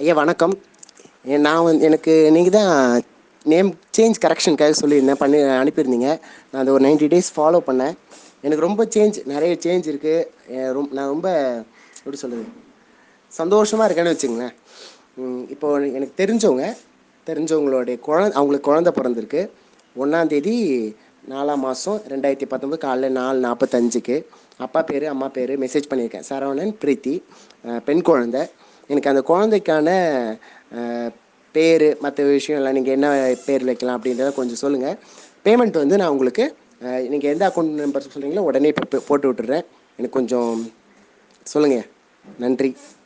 ஐயா வணக்கம் எ- நான் வந்து எனக்கு நீங்கள் தான் நேம் சேஞ்ச் கரெக்ஷனுக்காக சொல்லியிருந்தேன் பண்ணி அனுப்பியிருந்தீங்க நான் அதை ஒரு நைன்டி டேஸ் ஃபாலோ பண்ணேன் எனக்கு ரொம்ப சேஞ்ச் நிறைய சேஞ்ச் இருக்குது ரொம்ப நான் ரொம்ப எப்படி சொல்கிறது சந்தோஷமாக இருக்கேன்னு வச்சுங்களேன் ம், இப்போ எனக்கு தெரிஞ்சவங்க தெரிஞ்சவங்களுடைய குழந்த அவங்களுக்கு குழந்த பிறந்திருக்கு ஒன்றாந்தேதி நாலாம் மாதம் ரெண்டாயிரத்தி பத்தொம்பது காலைல நாலு நாற்பத்தஞ்சுக்கு அப்பா பேர் அம்மா பேர் மெசேஜ் பண்ணியிருக்கேன் சரவணன் பிரீத்தி அஹ், பெண் குழந்தை எனக்கு அந்த குழந்தைக்கான பேர் மற்ற விஷயம் எல்லாம் நீங்கள் என்ன பேர் வைக்கலாம் அப்படின்றத கொஞ்சம் சொல்லுங்கள் பேமெண்ட் வந்து நான் உங்களுக்கு நீங்கள் எந்த அக்கௌண்ட் நம்பர் சொல்கிறீங்களோ உடனே இப்போ போட்டு விட்டுறேன் எனக்கு கொஞ்சம் சொல்லுங்கள் நன்றி